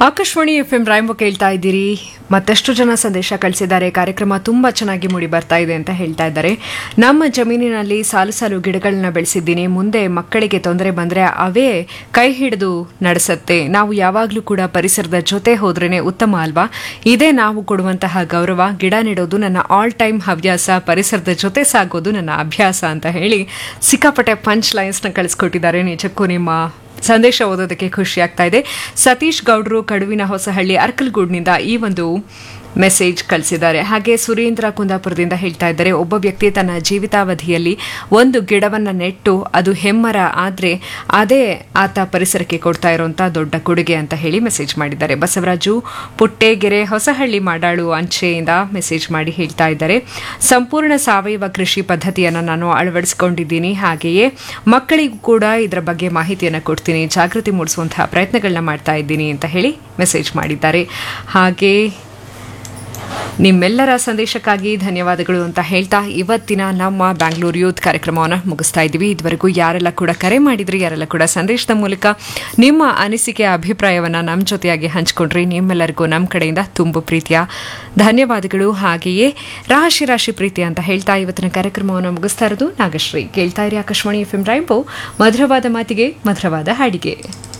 Akashvani F M ರಾಯಂಬ ಕೇಳ್ತಾ ಇದ್ದೀರಿ ಮತ್ತಷ್ಟು ಜನ ಸಂದೇಶ ಕಳಿಸಿದ್ದಾರೆ ಕಾರ್ಯಕ್ರಮ ತುಂಬ ಚೆನ್ನಾಗಿ ಮೂಡಿ ಬರ್ತಾ ಇದೆ ಅಂತ ಹೇಳ್ತಾ ಇದ್ದಾರೆ ನಮ್ಮ ಜಮೀನಿನಲ್ಲಿ ಸಾಲು ಸಾಲು ಗಿಡಗಳನ್ನ ಬೆಳೆಸಿದ್ದೀನಿ ಮುಂದೆ ಮಕ್ಕಳಿಗೆ ತೊಂದರೆ ಬಂದರೆ ಅವೇ ಕೈ ಹಿಡಿದು ನಡೆಸತ್ತೆ ನಾವು ಯಾವಾಗಲೂ ಕೂಡ ಪರಿಸರದ ಜೊತೆ ಹೋದ್ರೇನೆ ಉತ್ತಮ ಅಲ್ವಾ ಇದೇ ನಾವು ಕೊಡುವಂತಹ ಗೌರವ ಗಿಡ ನೆಡೋದು ನನ್ನ ಆಲ್ ಟೈಮ್ ಹವ್ಯಾಸ ಪರಿಸರದ ಜೊತೆ ಸಾಗೋದು ನನ್ನ ಅಭ್ಯಾಸ ಅಂತ ಹೇಳಿ ಸಿಕ್ಕಾಪಟ್ಟೆ ಪಂಚ್ ಲೈನ್ಸ್ನ ಕಳಿಸ್ಕೊಟ್ಟಿದ್ದಾರೆ ನಿಜಕ್ಕೂ ನಿಮ್ಮ ಸಂದೇಶ ಓದೋದಕ್ಕೆ ಖುಷಿ ಆಗ್ತಾ ಇದೆ ಸತೀಶ್ ಗೌಡ್ರು ಕಡುವಿನ ಹೊಸಹಳ್ಳಿ ಅರ್ಕಲ್ಗೂಡ್ನಿಂದ ಈ ಒಂದು ಮೆಸೇಜ್ ಕಳಿಸಿದ್ದಾರೆ ಹಾಗೆ ಸುರೇಂದ್ರ ಕುಂದಾಪುರದಿಂದ ಹೇಳ್ತಾ ಇದ್ದಾರೆ ಒಬ್ಬ ವ್ಯಕ್ತಿ ತನ್ನ ಜೀವಿತಾವಧಿಯಲ್ಲಿ ಒಂದು ಗಿಡವನ್ನ ನೆಟ್ಟು ಅದು ಹೆಮ್ಮರ ಆದ್ರೆ ಅದೇ ಆತ ಪರಿಸರಕ್ಕೆ ಕೊಡ್ತಾ ಇರುವಂತ ದೊಡ್ಡ ಕೊಡುಗೆ ಅಂತ ಹೇಳಿ ಮೆಸೇಜ್ ಮಾಡಿದ್ದಾರೆ ಬಸವರಾಜು ಪುಟ್ಟೆಗೆರೆ ಹೊಸಹಳ್ಳಿ ಮಾಡಾಳು ಅಂಚೆಯಿಂದ ಮೆಸೇಜ್ ಮಾಡಿ ಹೇಳ್ತಾ ಇದ್ದಾರೆ ಸಂಪೂರ್ಣ ಸಾವಯವ ಕೃಷಿ ಪದ್ಧತಿಯನ್ನು ನಾನು ಅಳವಡಿಸಿಕೊಂಡಿದ್ದೀನಿ ಹಾಗೆಯೇ ಮಕ್ಕಳಿಗೂ ಕೂಡ ಇದರ ಬಗ್ಗೆ ಮಾಹಿತಿಯನ್ನು ಕೊಡ್ತೀನಿ ಜಾಗೃತಿ ಮೂಡಿಸುವಂತಹ ಪ್ರಯತ್ನಗಳನ್ನ ಮಾಡ್ತಾ ಇದ್ದೀನಿ ಅಂತ ಹೇಳಿ ಮೆಸೇಜ್ ಮಾಡಿದ್ದಾರೆ ಹಾಗೆ ನಿಮ್ಮೆಲ್ಲರ ಸಂದೇಶಕ್ಕಾಗಿ ಧನ್ಯವಾದಗಳು ಅಂತ ಹೇಳ್ತಾ ಇವತ್ತಿನ ನಮ್ಮ ಬ್ಯಾಂಗ್ಳೂರು ಯೂತ್ ಕಾರ್ಯಕ್ರಮವನ್ನು ಮುಗಿಸ್ತಾ ಇದ್ದೀವಿ ಇದುವರೆಗೂ ಯಾರೆಲ್ಲ ಕೂಡ ಕರೆ ಮಾಡಿದ್ರಿ ಯಾರೆಲ್ಲ ಕೂಡ ಸಂದೇಶದ ಮೂಲಕ ನಿಮ್ಮ ಅನಿಸಿಕೆ ಅಭಿಪ್ರಾಯವನ್ನು ನಮ್ಮ ಜೊತೆಯಾಗಿ ಹಂಚ್ಕೊಂಡ್ರಿ ನಿಮ್ಮೆಲ್ಲರಿಗೂ ನಮ್ಮ ಕಡೆಯಿಂದ ತುಂಬ ಪ್ರೀತಿಯ ಧನ್ಯವಾದಗಳು ಹಾಗೆಯೇ ರಾಶಿ ರಾಶಿ ಪ್ರೀತಿ ಅಂತ ಹೇಳ್ತಾ ಇವತ್ತಿನ ಕಾರ್ಯಕ್ರಮವನ್ನು ಮುಗಿಸ್ತಾ ಇರೋದು ನಾಗಶ್ರೀ ಕೇಳ್ತಾ ಇರಿ ಆಕಾಶವಾಣಿ ಎಫ್ ಎಂ ರೈಂಬೋ ಮಧುರವಾದ ಮಾತಿಗೆ ಮಧುರವಾದ ಹಾಡಿಗೆ